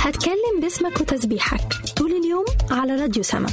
هتكلم باسمك وتسبيحك طول اليوم على راديو سما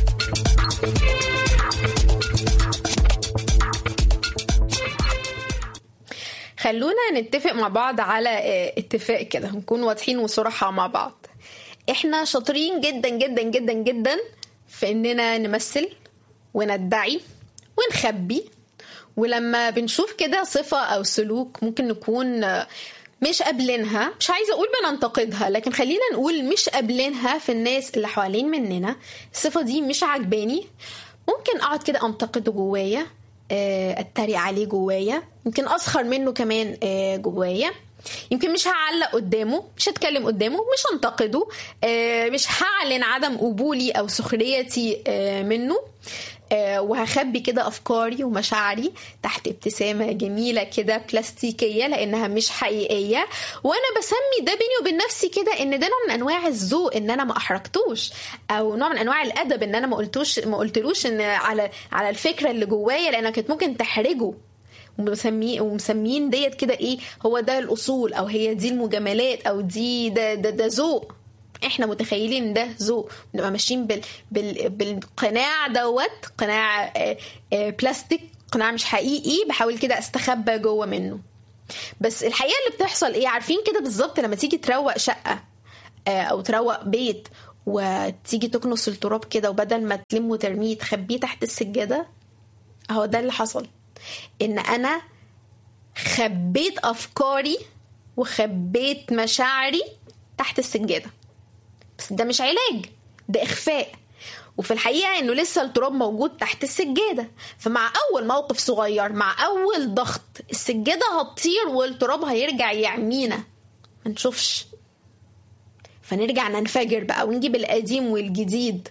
خلونا نتفق مع بعض على آه، اتفاق كده نكون واضحين وصراحة مع بعض احنا شاطرين جدا جدا جدا جدا في اننا نمثل وندعي ونخبي ولما بنشوف كده صفة او سلوك ممكن نكون آه، مش قابلينها مش عايزة اقول بننتقدها لكن خلينا نقول مش قابلينها في الناس اللي حوالين مننا الصفة دي مش عجباني ممكن اقعد كده انتقده جوايا آه، اتريق عليه جوايا يمكن اسخر منه كمان آه، جوايا يمكن مش هعلق قدامه مش هتكلم قدامه مش هنتقده آه، مش هعلن عدم قبولي او سخريتي آه، منه آه، وهخبي كده افكاري ومشاعري تحت ابتسامه جميله كده بلاستيكيه لانها مش حقيقيه وانا بسمي ده بيني وبين نفسي كده ان ده نوع من انواع الذوق ان انا ما احرجتوش او نوع من انواع الادب ان انا ما قلتوش ما قلتلوش ان على على الفكره اللي جوايا لانها كانت ممكن تحرجه ومسميه ومسمين ديت كده ايه هو ده الاصول او هي دي المجاملات او دي ده ده ده ذوق احنا متخيلين ان ده ذوق بنبقى ماشيين بال بال بالقناع دوت قناع آه، آه، بلاستيك قناع مش حقيقي بحاول كده استخبى جوه منه بس الحقيقه اللي بتحصل ايه عارفين كده بالظبط لما تيجي تروق شقه آه، او تروق بيت وتيجي تكنس التراب كده وبدل ما تلم وترميه تخبيه تحت السجاده اهو ده اللي حصل ان انا خبيت افكاري وخبيت مشاعري تحت السجاده بس ده مش علاج ده اخفاء وفي الحقيقه انه لسه التراب موجود تحت السجاده فمع اول موقف صغير مع اول ضغط السجاده هتطير والتراب هيرجع يعمينا ما نشوفش فنرجع ننفجر بقى ونجيب القديم والجديد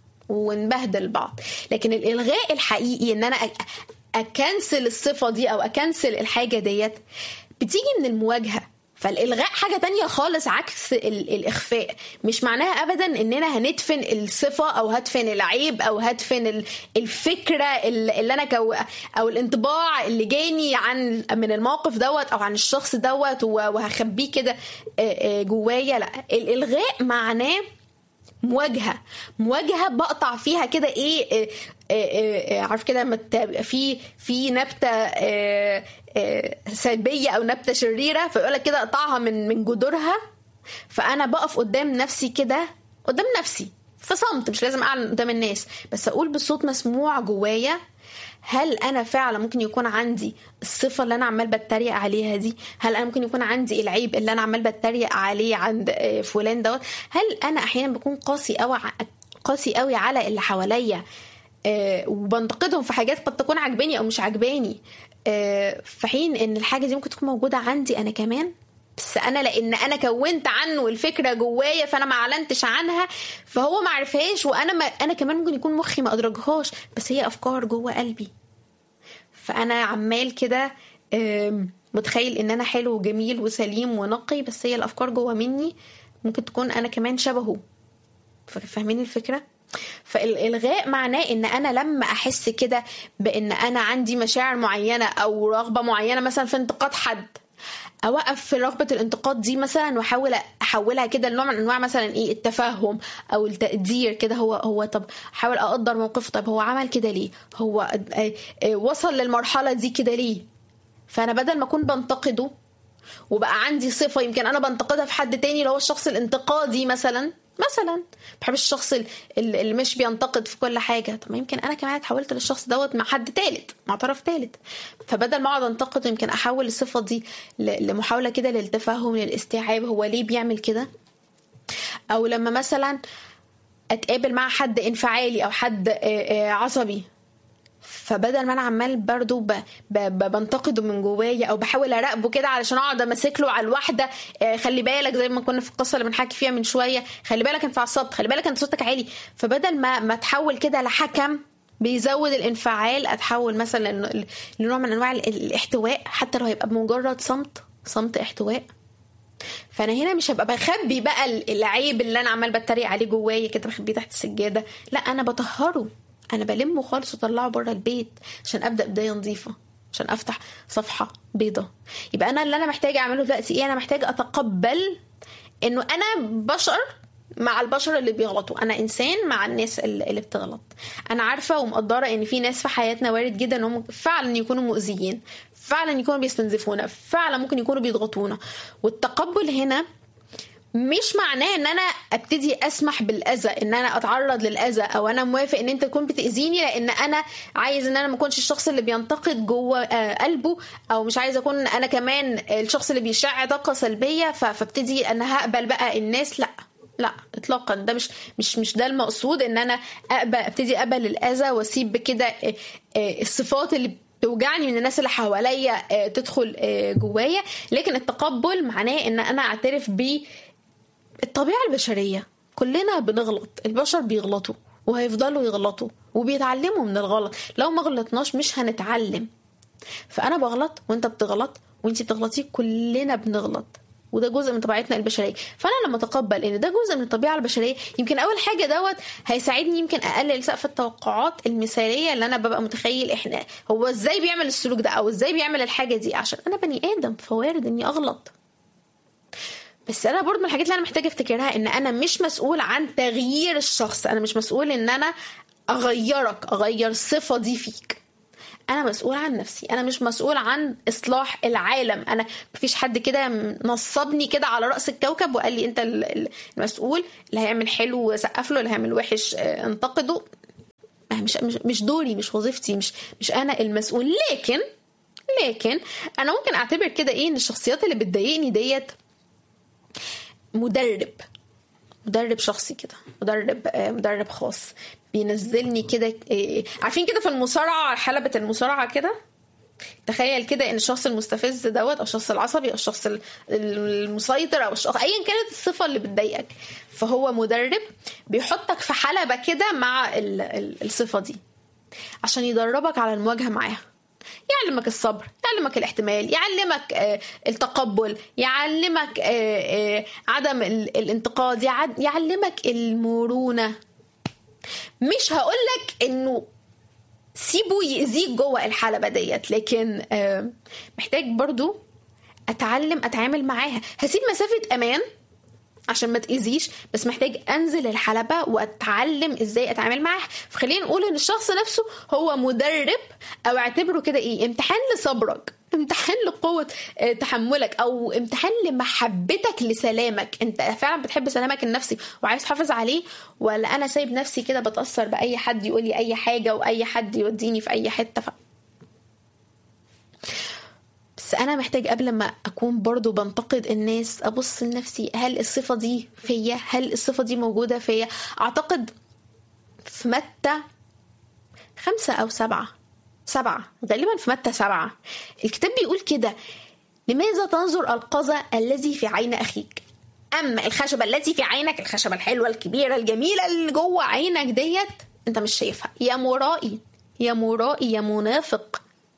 ونبهدل بعض لكن الالغاء الحقيقي ان انا أ- اكنسل الصفه دي او اكنسل الحاجه ديت بتيجي من المواجهه فالالغاء حاجه تانية خالص عكس ال- الاخفاء مش معناها ابدا اننا هندفن الصفه او هدفن العيب او هدفن ال- الفكره ال- اللي انا كو او الانطباع اللي جاني عن من الموقف دوت او عن الشخص دوت و- وهخبيه كده آه، آه، جوايا لا الالغاء معناه مواجهه مواجهه بقطع فيها كده ايه آه، آه، آه، عارف كده لما تبقى في في نبته آه، آه، سلبيه او نبته شريره فيقول لك كده اقطعها من من جذورها فانا بقف قدام نفسي كده قدام نفسي في صمت مش لازم اعلن قدام الناس بس اقول بصوت مسموع جوايا هل انا فعلا ممكن يكون عندي الصفه اللي انا عمال بتريق عليها دي هل انا ممكن يكون عندي العيب اللي انا عمال بتريق عليه عند آه، فلان دوت هل انا احيانا بكون قاسي قوي قاسي قوي على اللي حواليا آه، وبنتقدهم في حاجات قد تكون عجباني او مش عجباني آه، في حين ان الحاجه دي ممكن تكون موجوده عندي انا كمان بس انا لان انا كونت عنه الفكره جوايا فانا ما اعلنتش عنها فهو ما عرفهاش وانا ما انا كمان ممكن يكون مخي ما ادركهاش بس هي افكار جوه قلبي فانا عمال كده آم، متخيل ان انا حلو وجميل وسليم ونقي بس هي الافكار جوه مني ممكن تكون انا كمان شبهه ف- فاهمين الفكره فالالغاء معناه ان انا لما احس كده بان انا عندي مشاعر معينه او رغبه معينه مثلا في انتقاد حد اوقف في رغبه الانتقاد دي مثلا واحاول احولها كده لنوع من انواع مثلا ايه التفهم او التقدير كده هو هو طب احاول اقدر موقفه طب هو عمل كده ليه هو آه، آه، وصل للمرحله دي كده ليه فانا بدل ما اكون بنتقده وبقى عندي صفه يمكن انا بنتقدها في حد تاني اللي هو الشخص الانتقادي مثلا مثلا بحب الشخص ال- ال- اللي مش بينتقد في كل حاجه طب ما يمكن انا كمان اتحولت للشخص دوت مع حد تالت مع طرف تالت فبدل ما اقعد انتقد يمكن احول الصفه دي ل- لمحاوله كده للتفهم للاستيعاب هو ليه بيعمل كده او لما مثلا اتقابل مع حد انفعالي او حد آه، آه، عصبي فبدل ما انا عمال برضو ب... ب... ب... بنتقده من جوايا او بحاول اراقبه كده علشان اقعد امسك له على الواحده آه، خلي بالك زي ما كنا في القصه اللي بنحكي فيها من شويه خلي بالك انت عصبت خلي بالك انت صوتك عالي فبدل ما ما اتحول كده لحكم بيزود الانفعال اتحول مثلا لن- لنوع من انواع ال- الاحتواء حتى لو هيبقى بمجرد صمت صمت احتواء فانا هنا مش هبقى بخبي بقى ال- العيب اللي انا عمال بتريق عليه جوايا كده بخبيه تحت السجاده لا انا بطهره انا بلمه خالص واطلعه بره البيت عشان ابدا بدايه نظيفه عشان افتح صفحه بيضة يبقى انا اللي انا محتاجه اعمله دلوقتي ايه انا محتاجه اتقبل انه انا بشر مع البشر اللي بيغلطوا انا انسان مع الناس اللي اللي بتغلط انا عارفه ومقدره ان في ناس في حياتنا وارد جدا انهم فعلا يكونوا مؤذيين فعلا يكونوا بيستنزفونا فعلا ممكن يكونوا بيضغطونا والتقبل هنا مش معناه ان انا ابتدي اسمح بالاذى ان انا اتعرض للاذى او انا موافق ان انت تكون بتاذيني لان انا عايز ان انا ما اكونش الشخص اللي بينتقد جوه آه، قلبه او مش عايز اكون انا كمان الشخص اللي بيشع طاقه سلبيه ف- فابتدي انا هقبل بقى الناس لا لا اطلاقا ده مش مش مش ده المقصود ان انا اقبل ابتدي اقبل الاذى واسيب كده آه، آه، الصفات اللي توجعني من الناس اللي حواليا آه، تدخل آه، جوايا لكن التقبل معناه ان انا اعترف ب الطبيعة البشرية كلنا بنغلط البشر بيغلطوا وهيفضلوا يغلطوا وبيتعلموا من الغلط لو ما غلطناش مش هنتعلم فأنا بغلط وأنت بتغلط وأنت بتغلطي كلنا بنغلط وده جزء من طبيعتنا البشريه فانا لما اتقبل ان ده جزء من الطبيعه البشريه يمكن اول حاجه دوت هيساعدني يمكن اقلل سقف التوقعات المثاليه اللي انا ببقى متخيل احنا هو ازاي بيعمل السلوك ده او ازاي بيعمل الحاجه دي عشان انا بني ادم فوارد اني اغلط بس انا برضو من الحاجات اللي انا محتاجه افتكرها ان انا مش مسؤول عن تغيير الشخص انا مش مسؤول ان انا اغيرك اغير الصفه دي فيك انا مسؤول عن نفسي انا مش مسؤول عن اصلاح العالم انا مفيش حد كده نصبني كده على راس الكوكب وقال لي انت ال- ال- المسؤول اللي هيعمل حلو سقف له اللي هيعمل وحش آه، انتقده آه، مش مش مش دوري مش وظيفتي مش مش انا المسؤول لكن لكن انا ممكن اعتبر كده ايه ان الشخصيات اللي بتضايقني ديت مدرب مدرب شخصي كده مدرب آه، مدرب خاص بينزلني كده آه، عارفين كده في المصارعه حلبة المصارعه كده تخيل كده ان الشخص المستفز دوت او الشخص العصبي او الشخص ال- المسيطر او الشخص ايا كانت الصفه اللي بتضايقك فهو مدرب بيحطك في حلبة كده مع ال- ال- الصفه دي عشان يدربك على المواجهه معاها يعلمك الصبر يعلمك الاحتمال يعلمك آه، التقبل يعلمك آه، آه، عدم ال- الانتقاد يع- يعلمك المرونة مش هقولك انه سيبه يأذيك جوه الحلبة ديت لكن آه، محتاج برضو اتعلم اتعامل معاها هسيب مسافة امان عشان ما تأذيش بس محتاج انزل الحلبة واتعلم ازاي اتعامل معاها فخلينا نقول ان الشخص نفسه هو مدرب او اعتبره كده ايه امتحان لصبرك امتحان لقوة آه، تحملك او امتحان لمحبتك لسلامك انت فعلا بتحب سلامك النفسي وعايز تحافظ عليه ولا انا سايب نفسي كده بتأثر باي حد يقول لي اي حاجة واي حد يوديني في اي حتة ف... بس انا محتاج قبل ما اكون برضو بنتقد الناس ابص لنفسي هل الصفة دي فيا هل الصفة دي موجودة فيا اعتقد في متى خمسة او سبعة سبعة غالبا في متى سبعة الكتاب بيقول كده لماذا تنظر القذى الذي في عين اخيك اما الخشبة التي في عينك الخشبة الحلوة الكبيرة الجميلة اللي جوه عينك ديت انت مش شايفها يا مرائي يا مرائي يا منافق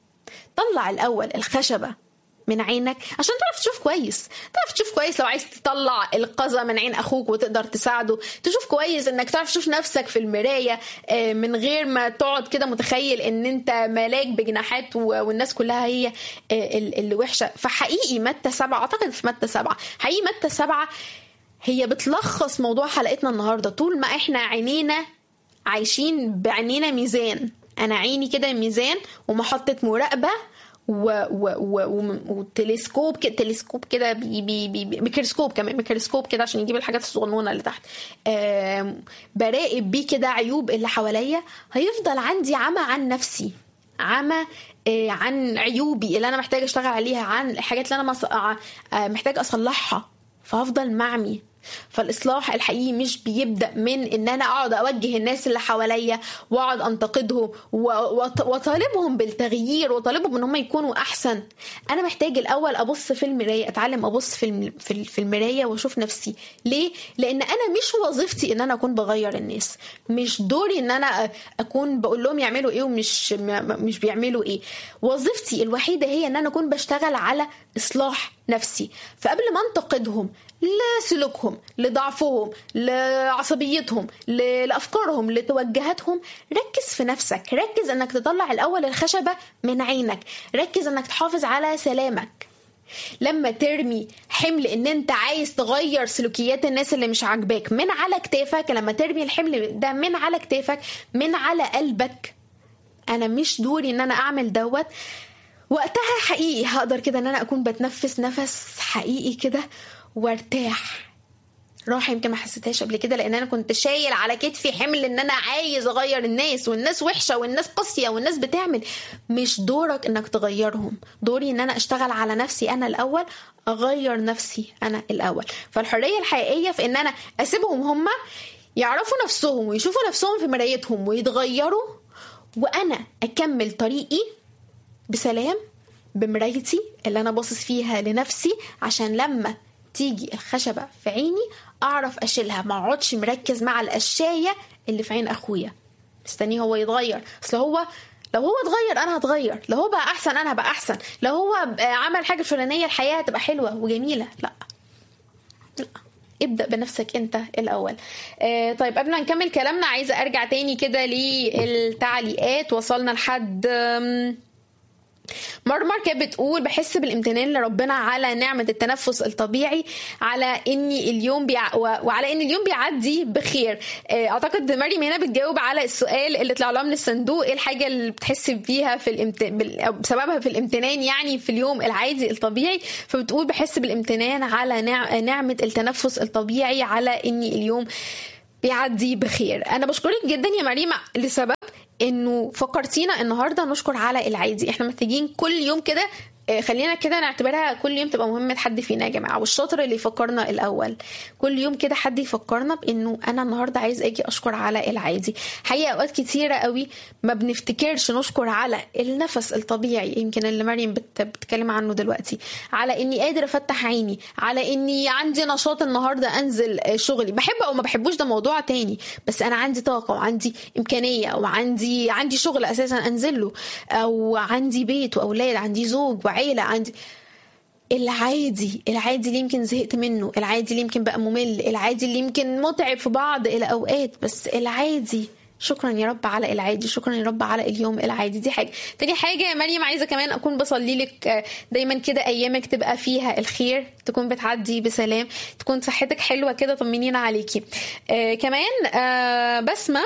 طلع الاول الخشبه من عينك عشان تعرف تشوف كويس تعرف تشوف كويس لو عايز تطلع القذى من عين اخوك وتقدر تساعده تشوف كويس انك تعرف تشوف نفسك في المرايه آه، من غير ما تقعد كده متخيل ان انت ملاك بجناحات و- والناس كلها هي آه، ال- اللي وحشه فحقيقي متى سبعه اعتقد في متى سبعه حقيقي متى سبعه هي بتلخص موضوع حلقتنا النهارده طول ما احنا عينينا عايشين بعينينا ميزان انا عيني كده ميزان ومحطه مراقبه و و و و وتلسكوب كده تلسكوب كده بي بي بي بي- ميكروسكوب كمان ميكروسكوب كده عشان يجيب الحاجات الصغنونه اللي تحت آم، براقب بيه كده عيوب اللي حواليا هيفضل عندي عمى عن نفسي عمى آه، عن عيوبي اللي انا محتاجه اشتغل عليها عن الحاجات اللي انا مص- آه، آه، محتاجه اصلحها فهفضل معمي فالاصلاح الحقيقي مش بيبدا من ان انا اقعد اوجه الناس اللي حواليا واقعد انتقدهم و- وط- واطالبهم بالتغيير واطالبهم ان هم يكونوا احسن انا محتاج الاول ابص في المرايه اتعلم ابص في الم- في ال- في المرايه واشوف نفسي ليه لان انا مش وظيفتي ان انا اكون بغير الناس مش دوري ان انا اكون بقول لهم يعملوا ايه ومش م- مش بيعملوا ايه وظيفتي الوحيده هي ان انا اكون بشتغل على اصلاح نفسي فقبل ما انتقدهم لسلوكهم لضعفهم لعصبيتهم ل- لافكارهم لتوجهاتهم ركز في نفسك ركز انك تطلع الاول الخشبه من عينك ركز انك تحافظ على سلامك لما ترمي حمل ان انت عايز تغير سلوكيات الناس اللي مش عاجباك من على كتافك لما ترمي الحمل ده من على كتافك من على قلبك انا مش دوري ان انا اعمل دوت وقتها حقيقي هقدر كده ان انا اكون بتنفس نفس حقيقي كده وارتاح راحه يمكن ما حسيتهاش قبل كده لان انا كنت شايل على كتفي حمل ان انا عايز اغير الناس والناس وحشه والناس قاسيه والناس بتعمل مش دورك انك تغيرهم دوري ان انا اشتغل على نفسي انا الاول اغير نفسي انا الاول فالحريه الحقيقيه في ان انا اسيبهم هم يعرفوا نفسهم ويشوفوا نفسهم في مرايتهم ويتغيروا وانا اكمل طريقي بسلام بمرايتي اللي انا باصص فيها لنفسي عشان لما تيجي الخشبه في عيني اعرف اشيلها ما اقعدش مركز مع القشايه اللي في عين اخويا مستنيه هو يتغير اصل هو لو هو اتغير انا هتغير لو هو بقى احسن انا هبقى احسن لو هو عمل حاجه فلانيه الحياه هتبقى حلوه وجميله لا لا ابدا بنفسك انت الاول آه طيب قبل ما نكمل كلامنا عايزه ارجع تاني كده للتعليقات وصلنا لحد مرمر كانت بتقول بحس بالامتنان لربنا على نعمة التنفس الطبيعي على اني اليوم بيع... وعلى ان اليوم بيعدي بخير اعتقد مريم هنا بتجاوب على السؤال اللي طلع لها من الصندوق ايه الحاجة اللي بتحس بيها في الامت... بسببها في الامتنان يعني في اليوم العادي الطبيعي فبتقول بحس بالامتنان على نع... نعمة التنفس الطبيعي على اني اليوم بيعدي بخير انا بشكرك جدا يا مريم لسبب انه فكرتينا النهارده نشكر على العادي احنا محتاجين كل يوم كده خلينا كده نعتبرها كل يوم تبقى مهمة حد فينا يا جماعة والشاطر اللي يفكرنا الأول كل يوم كده حد يفكرنا بإنه أنا النهاردة عايز أجي أشكر على العادي حقيقة أوقات كتيرة قوي ما بنفتكرش نشكر على النفس الطبيعي يمكن اللي مريم بت... بتتكلم عنه دلوقتي على إني قادر أفتح عيني على إني عندي نشاط النهاردة أنزل شغلي بحب أو ما بحبوش ده موضوع تاني بس أنا عندي طاقة وعندي إمكانية وعندي عندي شغل أساسا أنزل له أو عندي بيت وأولاد عندي زوج وعيلة عندي العادي العادي اللي يمكن زهقت منه العادي اللي يمكن بقى ممل العادي اللي يمكن متعب في بعض الأوقات بس العادي شكرا يا رب على العادي شكرا يا رب على اليوم العادي دي حاجه تاني حاجه يا مريم عايزه كمان اكون بصلي لك دايما كده ايامك تبقى فيها الخير تكون بتعدي بسلام تكون صحتك حلوه كده طمنينا عليكي آه كمان آه بسمه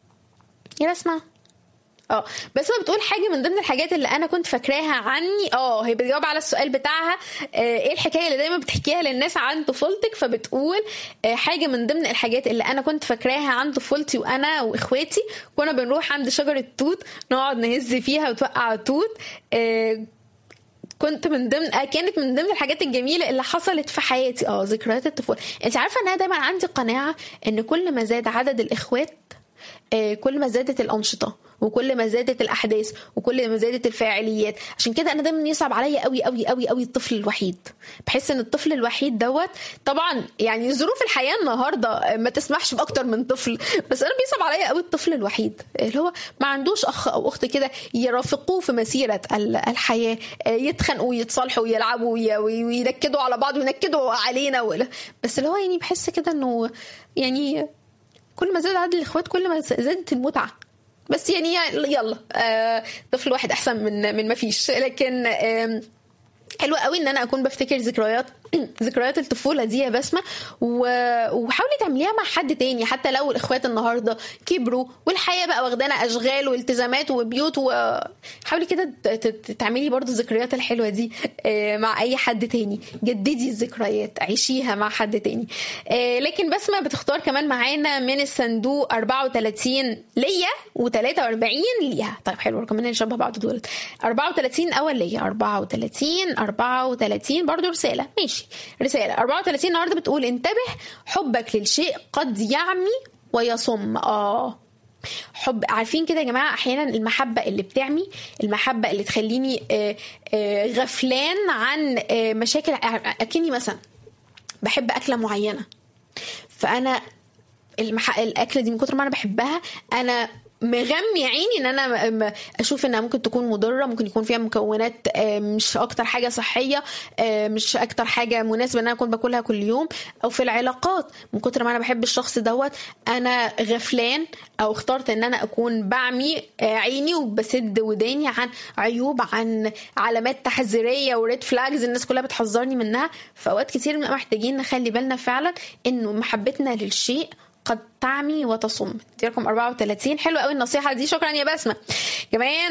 يا بسمه اه بس ما بتقول حاجه من ضمن الحاجات اللي انا كنت فاكراها عني اه هي بتجاوب على السؤال بتاعها آه ايه الحكايه اللي دايما بتحكيها للناس عن طفولتك فبتقول آه حاجه من ضمن الحاجات اللي انا كنت فاكراها عن طفولتي وانا واخواتي كنا بنروح عند شجره توت نقعد نهز فيها وتوقع توت آه كنت من ضمن كانت من ضمن الحاجات الجميله اللي حصلت في حياتي اه ذكريات الطفوله انت عارفه ان انا دايما عندي قناعه ان كل ما زاد عدد الاخوات كل ما زادت الانشطه وكل ما زادت الاحداث وكل ما زادت الفاعليات عشان كده انا دايما يصعب عليا قوي قوي قوي قوي الطفل الوحيد بحس ان الطفل الوحيد دوت طبعا يعني ظروف الحياه النهارده ما تسمحش باكتر من طفل بس انا بيصعب عليا قوي الطفل الوحيد اللي هو ما عندوش اخ او اخت كده يرافقوه في مسيره الحياه يتخانقوا ويتصالحوا ويلعبوا وينكدوا على بعض وينكدوا علينا بس اللي هو يعني بحس كده انه يعني كل ما زاد عدد الاخوات كل ما زادت المتعه بس يعني يلا آه طفل واحد احسن من من ما فيش لكن آه حلوة قوي ان انا اكون بفتكر ذكريات ذكريات الطفوله دي يا بسمه و... وحاولي تعمليها مع حد تاني حتى لو الاخوات النهارده كبروا والحياه بقى واخدانا اشغال والتزامات وبيوت وحاولي كده تعملي برضو الذكريات الحلوه دي مع اي حد تاني جددي الذكريات عيشيها مع حد تاني لكن بسمه بتختار كمان معانا من الصندوق 34 ليا و43 ليها طيب حلو رقمين شبه بعض دول 34 اول ليا 34 34 برضو رساله ماشي رساله 34 النهارده بتقول انتبه حبك للشيء قد يعمي ويصم اه حب عارفين كده يا جماعه احيانا المحبه اللي بتعمي المحبه اللي تخليني آآ آآ غفلان عن مشاكل اكني مثلا بحب اكله معينه فانا المح... الاكله دي من كتر ما انا بحبها انا مغمي عيني ان انا م- م- اشوف انها ممكن تكون مضره ممكن يكون فيها مكونات آه، مش اكتر حاجه صحيه آه، مش اكتر حاجه مناسبه ان انا اكون باكلها كل يوم او في العلاقات من كتر ما انا بحب الشخص دوت انا غفلان او اخترت ان انا اكون بعمي آه، عيني وبسد وداني عن عيوب عن علامات تحذيريه وريد فلاجز الناس كلها بتحذرني منها في اوقات كتير بنبقى محتاجين نخلي بالنا فعلا انه محبتنا للشيء قد تعمي وتصم دي رقم 34 حلو قوي النصيحه دي شكرا يا بسمه كمان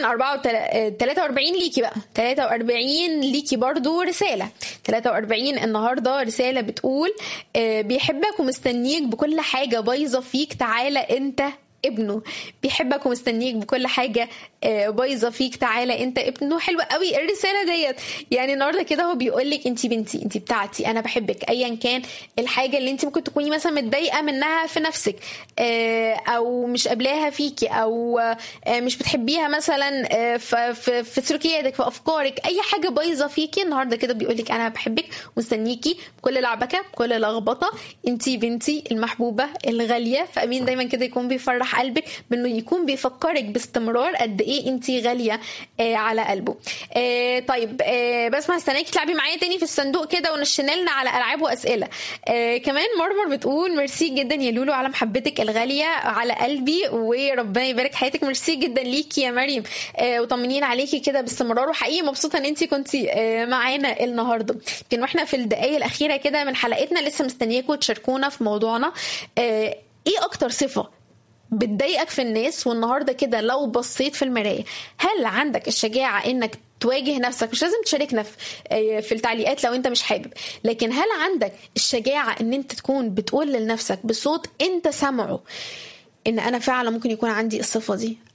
43 ليكي بقى 43 ليكي برضو رساله 43 النهارده رساله بتقول آه، بيحبك ومستنيك بكل حاجه بايظه فيك تعالى انت ابنه بيحبك ومستنيك بكل حاجه آه، بايظه فيك تعالى انت ابنه حلوه قوي الرساله ديت يعني النهارده كده هو بيقول لك انت بنتي انت بتاعتي انا بحبك ايا كان الحاجه اللي انت ممكن تكوني مثلا متضايقه منها في نفسك آه، او مش قابلاها فيكي او آه، مش بتحبيها مثلا آه، ف- في في سلوكياتك في افكارك اي حاجه بايظه فيكي النهارده كده بيقول لك انا بحبك مستنيكي بكل لعبكه بكل لخبطه انت بنتي المحبوبه الغاليه فامين دايما كده يكون بيفرح قلبك بانه يكون بيفكرك باستمرار قد ايه انت غاليه آه، على قلبه آه، طيب آه، بس ما هستناكي تلعبي معايا تاني في الصندوق كده ونشنلنا على العاب واسئله آه، كمان مرمر بتقول ميرسي جدا يا لولو على محبتك الغاليه على قلبي وربنا يبارك حياتك ميرسي جدا ليكي يا مريم آه، وطمنين عليكي كده باستمرار وحقيقي مبسوطه ان انت كنتي آه، معانا النهارده يمكن واحنا في الدقائق الاخيره كده من حلقتنا لسه مستنياكم تشاركونا في موضوعنا آه، ايه اكتر صفه بتضايقك في الناس والنهارده كده لو بصيت في المرايه هل عندك الشجاعه انك تواجه نفسك مش لازم تشاركنا في آه، في التعليقات لو انت مش حابب لكن هل عندك الشجاعه ان انت تكون بتقول لنفسك بصوت انت سامعه ان انا فعلا ممكن يكون عندي الصفه دي